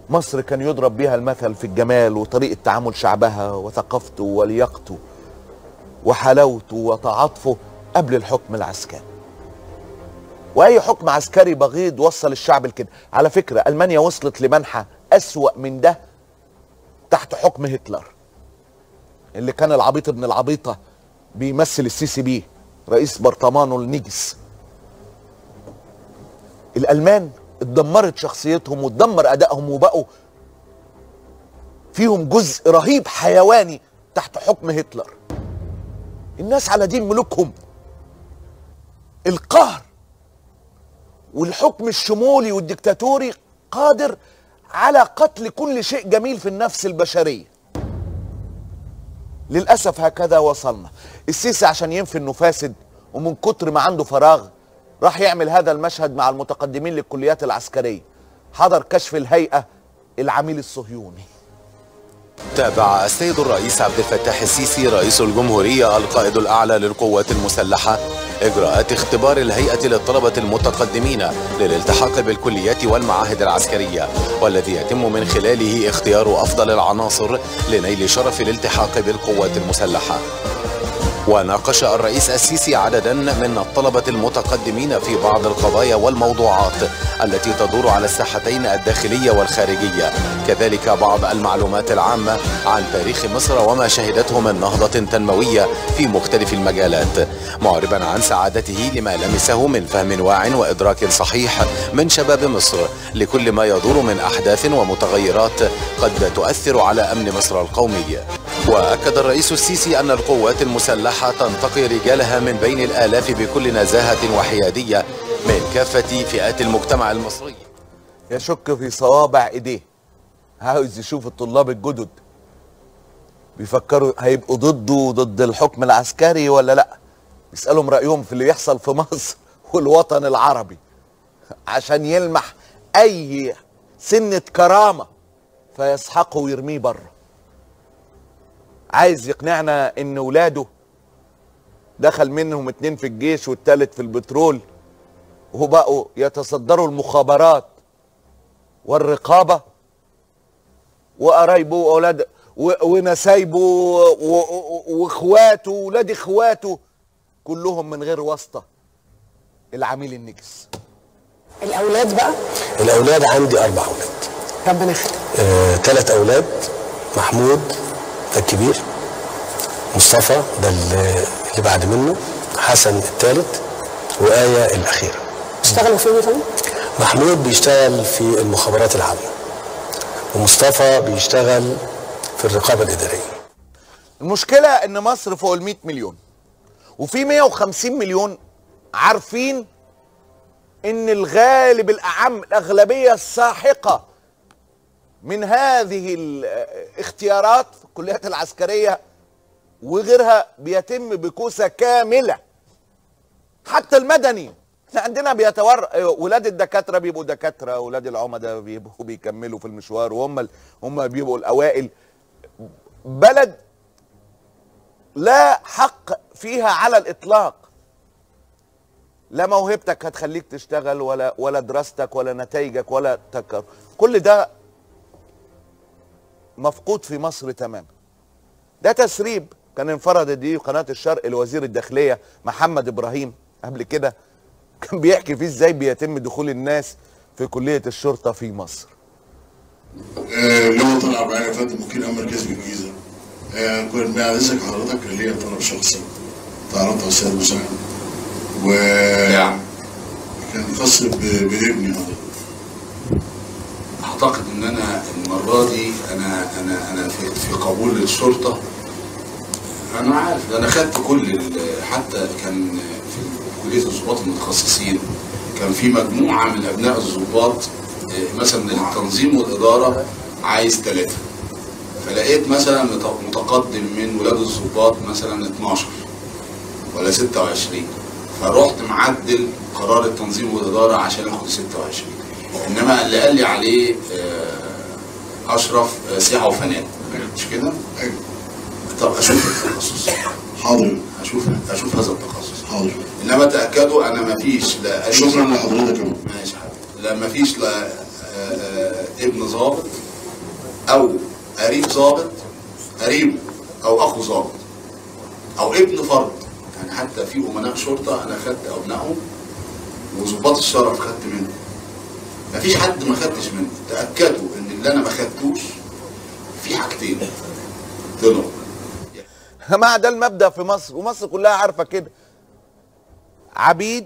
مصر كان يضرب بها المثل في الجمال وطريقة تعامل شعبها وثقافته ولياقته وحلاوته وتعاطفه قبل الحكم العسكري واي حكم عسكري بغيض وصل الشعب لكده على فكرة المانيا وصلت لمنحى اسوأ من ده تحت حكم هتلر اللي كان العبيط ابن العبيطة بيمثل السيسي بيه رئيس برطمانه النجس الالمان اتدمرت شخصيتهم واتدمر ادائهم وبقوا فيهم جزء رهيب حيواني تحت حكم هتلر الناس على دين ملوكهم القهر والحكم الشمولي والديكتاتوري قادر على قتل كل شيء جميل في النفس البشريه للاسف هكذا وصلنا السيسي عشان ينفي انه فاسد ومن كتر ما عنده فراغ راح يعمل هذا المشهد مع المتقدمين للكليات العسكريه حضر كشف الهيئه العميل الصهيوني تابع السيد الرئيس عبد الفتاح السيسي رئيس الجمهورية القائد الأعلى للقوات المسلحة إجراءات اختبار الهيئة للطلبة المتقدمين للالتحاق بالكليات والمعاهد العسكرية والذي يتم من خلاله اختيار أفضل العناصر لنيل شرف الالتحاق بالقوات المسلحة وناقش الرئيس السيسي عددا من الطلبة المتقدمين في بعض القضايا والموضوعات التي تدور على الساحتين الداخلية والخارجية كذلك بعض المعلومات العامة عن تاريخ مصر وما شهدته من نهضة تنموية في مختلف المجالات معربا عن سعادته لما لمسه من فهم واع وإدراك صحيح من شباب مصر لكل ما يدور من أحداث ومتغيرات قد تؤثر على أمن مصر القومي وأكد الرئيس السيسي أن القوات المسلحة تنتقي رجالها من بين الآلاف بكل نزاهة وحيادية من كافة فئات المجتمع المصري يشك في صوابع ايديه عاوز يشوف الطلاب الجدد بيفكروا هيبقوا ضده وضد الحكم العسكري ولا لا يسألهم رأيهم في اللي يحصل في مصر والوطن العربي عشان يلمح اي سنة كرامة فيسحقه ويرميه بره عايز يقنعنا ان ولاده دخل منهم اتنين في الجيش والتالت في البترول وبقوا يتصدروا المخابرات والرقابة وقرايبه واولاد و- ونسايبه و- و- واخواته ولاد اخواته كلهم من غير واسطة العميل النجس الاولاد بقى الأولاد عندي أربع أولاد ربنا يخليك آه، ثلاث أولاد محمود ده الكبير مصطفى ده اللي اللي بعد منه حسن الثالث وآية الأخيرة اشتغلوا فين يا فندم؟ محمود بيشتغل في المخابرات العامة ومصطفى بيشتغل في الرقابة الإدارية المشكلة ان مصر فوق ال 100 مليون وفي 150 مليون عارفين ان الغالب الاعم الاغلبية الساحقة من هذه الاختيارات في الكليات العسكرية وغيرها بيتم بكوسة كاملة حتى المدني احنا عندنا بيتور ولاد الدكاتره بيبقوا دكاتره ولاد العمدة بيبقوا بيكملوا في المشوار وهم ال... هم بيبقوا الاوائل بلد لا حق فيها على الاطلاق لا موهبتك هتخليك تشتغل ولا ولا دراستك ولا نتائجك ولا تكر كل ده مفقود في مصر تماما ده تسريب كان انفرد دي قناه الشرق لوزير الداخليه محمد ابراهيم قبل كده كان بيحكي فيه ازاي بيتم دخول الناس في كليه الشرطه في مصر آه، اللي هو طلع معايا يا فندم وكيل امن مركزي بالجيزه آه، كنت بعد اذنك حضرتك كان ليا طلب شخصي تعرضت على السيد مساعد و كان خاص ب- بابني حضرتك اعتقد ان انا المره دي انا انا انا في, في قبول للشرطه انا عارف انا خدت كل ال- حتى كان في كليه الضباط المتخصصين كان في مجموعه من ابناء الضباط آه، مثلا التنظيم والاداره عايز ثلاثه فلقيت مثلا مت- متقدم من ولاد الضباط مثلا 12 ولا 26 فرحت معدل قرار التنظيم والاداره عشان اخد 26 انما اللي قال لي عليه آه، اشرف آه، سياحه وفنادق مش كده؟ أيوة. طب اشوف التخصص حاضر اشوف اشوف هذا التخصص حاضر انما تاكدوا انا ما فيش لا شكرا لحضرتك يا ماشي حبيبي لا ما فيش لا آه، آه، ابن ضابط او قريب ضابط قريبه او اخو ضابط او ابن فرد يعني حتى في امناء شرطه انا خدت ابنائهم وظباط الشرف خدت منهم مفيش حد ما خدتش منه تاكدوا ان اللي انا ما خدتوش في حاجتين طلعوا يا جماعه ده المبدا في مصر ومصر كلها عارفه كده عبيد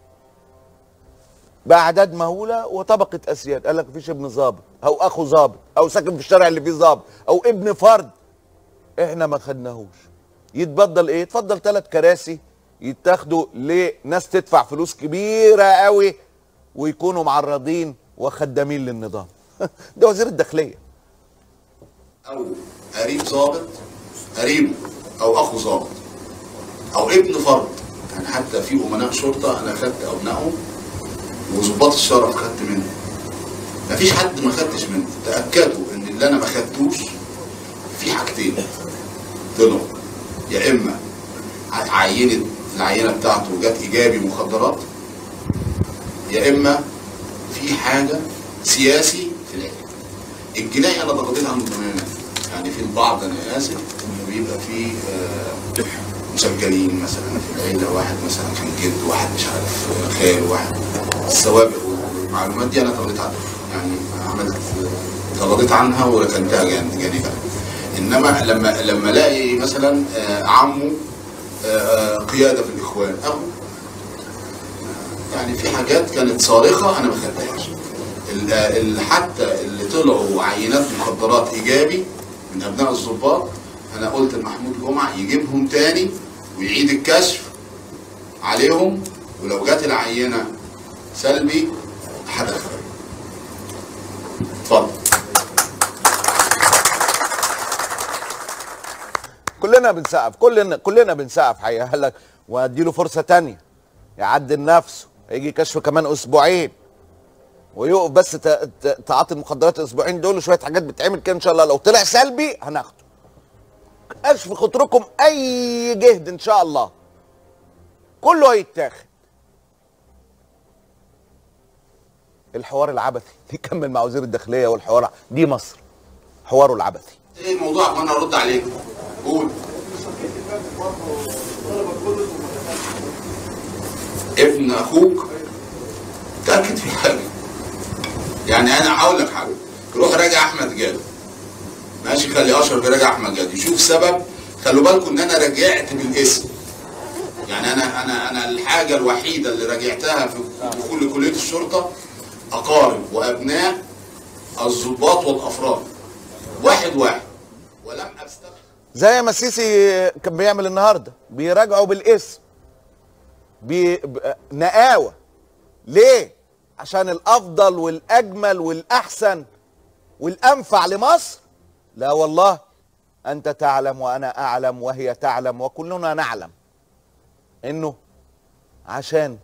باعداد مهوله وطبقه اسياد قال لك مفيش ابن ظابط او اخو ظابط او ساكن في الشارع اللي فيه ظابط او ابن فرد احنا ما خدناهوش يتبدل ايه يتفضل ثلاث كراسي يتاخدوا لناس تدفع فلوس كبيره قوي ويكونوا معرضين وخدامين للنظام ده وزير الداخليه او قريب ضابط قريبه او اخو ضابط او ابن فرد يعني حتى في امناء شرطه انا خدت ابنائهم وظباط الشرف خدت منهم مفيش حد ما خدتش منه تاكدوا ان اللي انا ما خدتوش في حاجتين طلعوا يا اما عينت العينه بتاعته جت ايجابي مخدرات يا اما في حاجه سياسي في العيله الجناحي انا ضغطت عنه تماما يعني في البعض انا اسف انه بيبقى في آه، مسجلين مثلا في العيله واحد مثلا كان جد واحد مش عارف آه، خال واحد السوابق والمعلومات دي انا تغطيت عنها يعني عملت تغطيت عنها وركنتها جانب جانبا انما لما لما الاقي مثلا آه، عمه آه، آه، قياده في الاخوان او يعني في حاجات كانت صارخه انا ما خدتهاش ال- ال- حتى اللي طلعوا عينات مخدرات ايجابي من ابناء الضباط انا قلت لمحمود جمعه يجيبهم تاني ويعيد الكشف عليهم ولو جت العينه سلبي هدخل اتفضل كلنا بنسقف كلنا كلنا بنسقف حقيقة قال لك واديله فرصه تانية يعدل نفسه هيجي كشف كمان اسبوعين ويقف بس ت- ت- تعاطي المخدرات الاسبوعين دول وشويه حاجات بتعمل كده ان شاء الله لو طلع سلبي هناخده اشف خاطركم اي جهد ان شاء الله كله هيتاخد الحوار العبثي نكمل مع وزير الداخليه والحوار دي مصر حواره العبثي ايه الموضوع وانا ارد عليك قول ابن اخوك تاكد في حاجه يعني انا هقول لك حاجه روح راجع احمد جاد ماشي خلي اشرف يراجع احمد جاد يشوف سبب خلوا بالكم ان انا رجعت بالاسم يعني انا انا انا الحاجه الوحيده اللي راجعتها في دخول كليه الشرطه اقارب وابناء الضباط والافراد واحد واحد ولم استبعد زي ما السيسي كان بيعمل النهارده بيراجعوا بالاسم بي... ب- نقاوه ليه عشان الافضل والاجمل والاحسن والانفع لمصر لا والله انت تعلم وانا اعلم وهي تعلم وكلنا نعلم انه عشان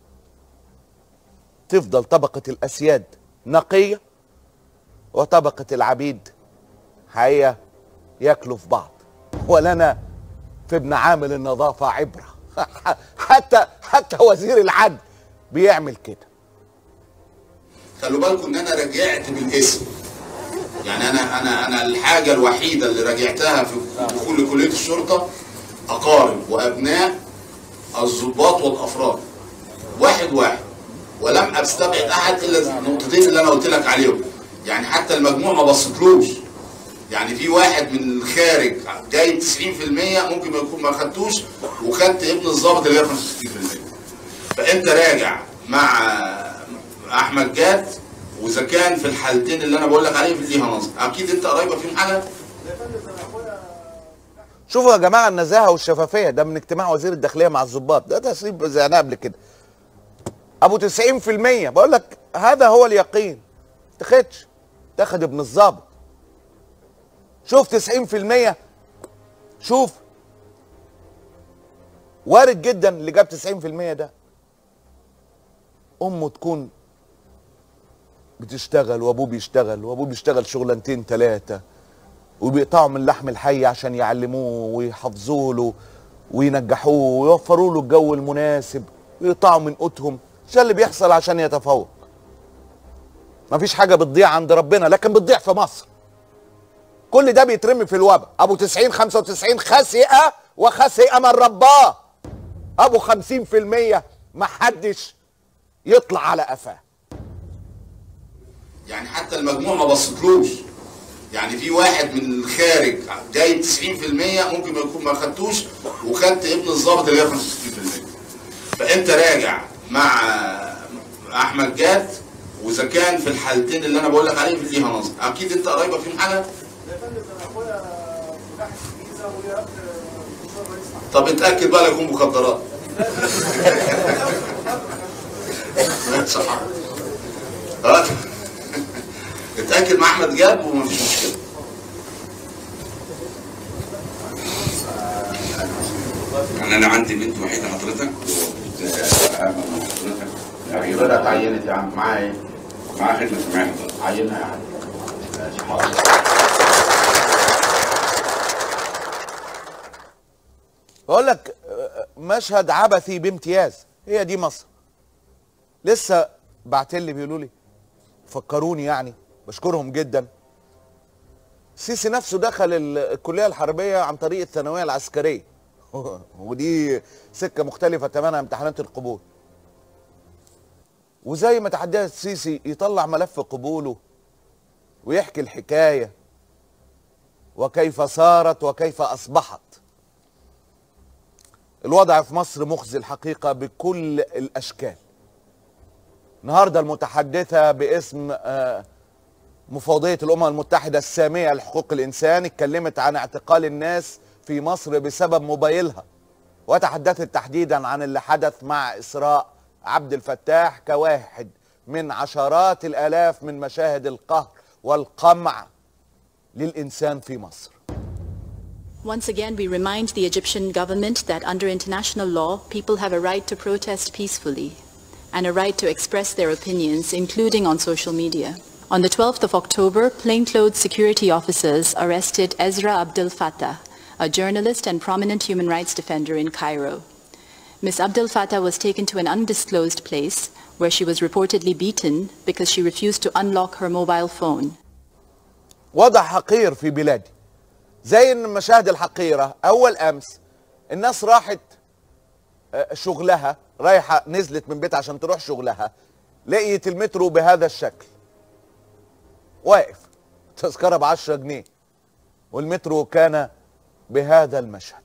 تفضل طبقه الاسياد نقيه وطبقه العبيد حقيقه ياكلوا في بعض ولنا في ابن عامل النظافة عبرة حتى حتى وزير العدل بيعمل كده خلوا بالكم ان انا رجعت بالاسم يعني انا انا انا الحاجه الوحيده اللي راجعتها في دخول كليه الشرطه اقارب وابناء الضباط والافراد واحد واحد ولم استبعد احد الا النقطتين اللي انا قلت لك عليهم يعني حتى المجموع ما بصيتلوش يعني في واحد من الخارج جايب 90% ممكن ما يكون ما خدتوش وخدت ابن الضابط اللي جايب 65% فانت راجع مع احمد جاد واذا كان في الحالتين اللي انا بقول لك عليهم ليها نظر اكيد انت قريبه فيهم حاجه شوفوا يا جماعة النزاهة والشفافية ده من اجتماع وزير الداخلية مع الضباط ده تسريب زينا قبل كده ابو 90% بقول لك هذا هو اليقين تاخدش تاخد ابن الضابط شوف 90% شوف وارد جدا اللي جاب 90% ده امه تكون بتشتغل وابوه بيشتغل وابوه بيشتغل شغلانتين ثلاثه وبيقطعوا من لحم الحي عشان يعلموه ويحافظوا له وينجحوه ويوفروا له الجو المناسب ويقطعوا من قوتهم ده اللي بيحصل عشان يتفوق مفيش حاجه بتضيع عند ربنا لكن بتضيع في مصر كل ده بيترمي في الوباء ابو 90 95 خسئ وخسئ من رباه ابو 50% ما حدش يطلع على قفاه يعني حتى المجموع ما بصتلوش يعني في واحد من الخارج جايب 90% ممكن ما يكون ما خدتوش وخدت ابن الضابط اللي جايب 65% فانت راجع مع احمد جاد واذا كان في الحالتين اللي انا بقول لك عليهم ليها نظر اكيد انت قريبه فيهم حاجه طب اتاكد بقى لا يكون مخدرات صح اه اتاكد مع احمد جاب ومفيش مشكله يعني انا عندي بنت وحيده حضرتك وكنت أعمل مع حضرتك يعني بدات اتعينت يا عم معايا ايه؟ معاها خدمه سماحه حضرتك عينها يا عم ماشي حاضر بقول لك آه، مشهد عبثي بامتياز هي دي مصر لسه بعتلي بيقولوا لي فكروني يعني بشكرهم جدا سيسي نفسه دخل ال- الكليه الحربيه عن طريق الثانويه العسكريه ودي سكه مختلفه تماما عن امتحانات القبول وزي ما تحدى السيسي يطلع ملف قبوله ويحكي الحكايه وكيف صارت وكيف اصبحت الوضع في مصر مخزي الحقيقه بكل الاشكال النهارده المتحدثه باسم آه، مفوضيه الامم المتحده الساميه لحقوق الانسان اتكلمت عن اعتقال الناس في مصر بسبب موبايلها وتحدثت تحديدا عن اللي حدث مع اسراء عبد الفتاح كواحد من عشرات الالاف من مشاهد القهر والقمع للانسان في مصر Once again, we remind the Egyptian government that under international law, people have a right to protest peacefully and a right to express their opinions, including on social media. On the 12th of October, plainclothes security officers arrested Ezra Abdel Fattah, a journalist and prominent human rights defender in Cairo. Ms. Abdel Fattah was taken to an undisclosed place where she was reportedly beaten because she refused to unlock her mobile phone. وضع حقير في بلادي زي ان المشاهد الحقيره اول امس الناس راحت آه، شغلها رايحه نزلت من بيتها عشان تروح شغلها لقيت المترو بهذا الشكل واقف تذكره ب 10 جنيه والمترو كان بهذا المشهد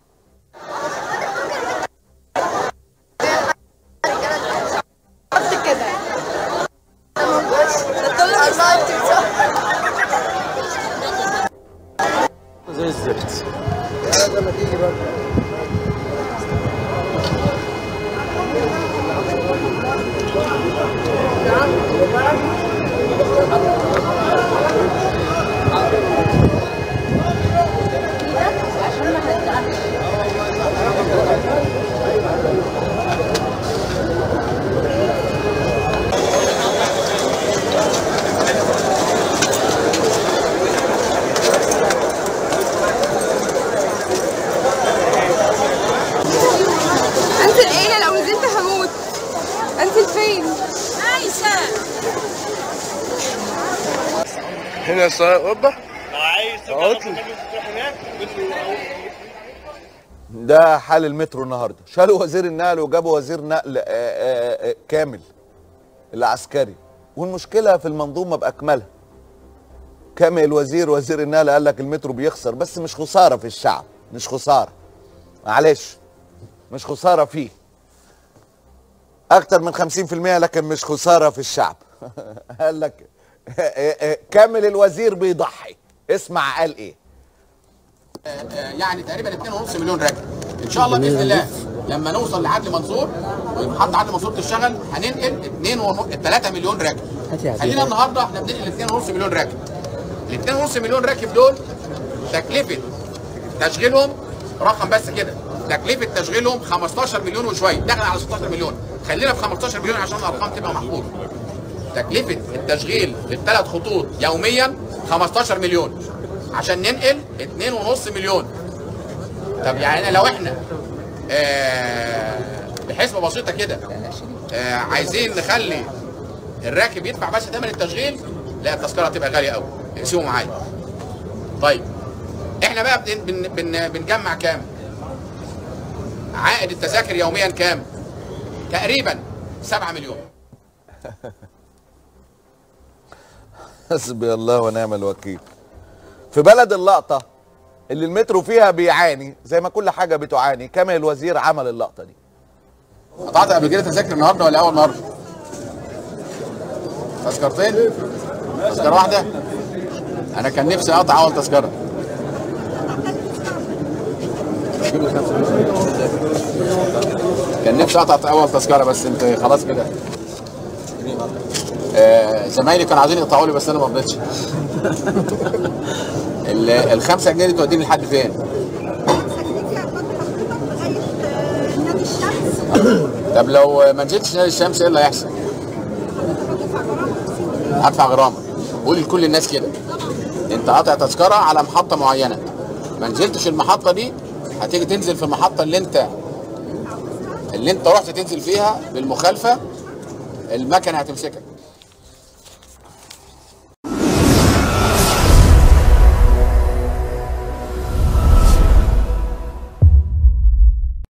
انزل ايه لو نزلت هموت انزل فين عايشه هنا صار اوبا ده حال المترو النهارده شالوا وزير النقل وجابوا وزير نقل آه، آه، آه، كامل العسكري والمشكله في المنظومه باكملها كامل الوزير وزير النقل قال لك المترو بيخسر بس مش خساره في الشعب مش خساره معلش مش خساره فيه اكتر من 50% لكن مش خساره في الشعب قال لك كامل الوزير بيضحي اسمع قال ايه يعني تقريبا 2.5 مليون راكب ان شاء الله باذن الله لما نوصل لعدلي منصور ومحطه عدلي منصور تشتغل هننقل 2 ونص 3 مليون راكب خلينا النهارده احنا بننقل 2.5 مليون راكب ال 2.5 مليون راكب دول تكلفه تشغيلهم رقم بس كده تكلفه تشغيلهم 15 مليون وشويه داخل على 16 مليون خلينا في 15 مليون عشان الارقام تبقى محفوظه تكلفه التشغيل للثلاث خطوط يوميا 15 مليون عشان ننقل 2.5 مليون طب يعني لو احنا آه بحسبه بسيطه كده آه عايزين نخلي الراكب يدفع بس ثمن التشغيل لا التذكره هتبقى غاليه قوي اقسموا معايا طيب احنا بقى بن بن بن بنجمع كام عائد التذاكر يوميا كام تقريبا 7 مليون حسبي الله ونعم الوكيل في بلد اللقطة اللي المترو فيها بيعاني زي ما كل حاجة بتعاني كما الوزير عمل اللقطة دي قطعت قبل كده تذاكر النهارده ولا اول مره تذكرتين تذكره واحده انا كان نفسي اقطع اول تذكره كان نفسي اقطع اول تذكره بس انت خلاص كده آه، زمايلي كانوا عايزين يقطعوا لي بس انا ما رضيتش ال- الخمسة جنيه دي توديني لحد فين؟ طب لو ما نزلتش نادي الشمس ايه اللي هيحصل؟ هدفع غرامه قول لكل الناس كده انت قاطع تذكره على محطه معينه ما نزلتش المحطه دي هتيجي تنزل في المحطه اللي انت اللي انت رحت تنزل فيها بالمخالفه المكنه هتمسكك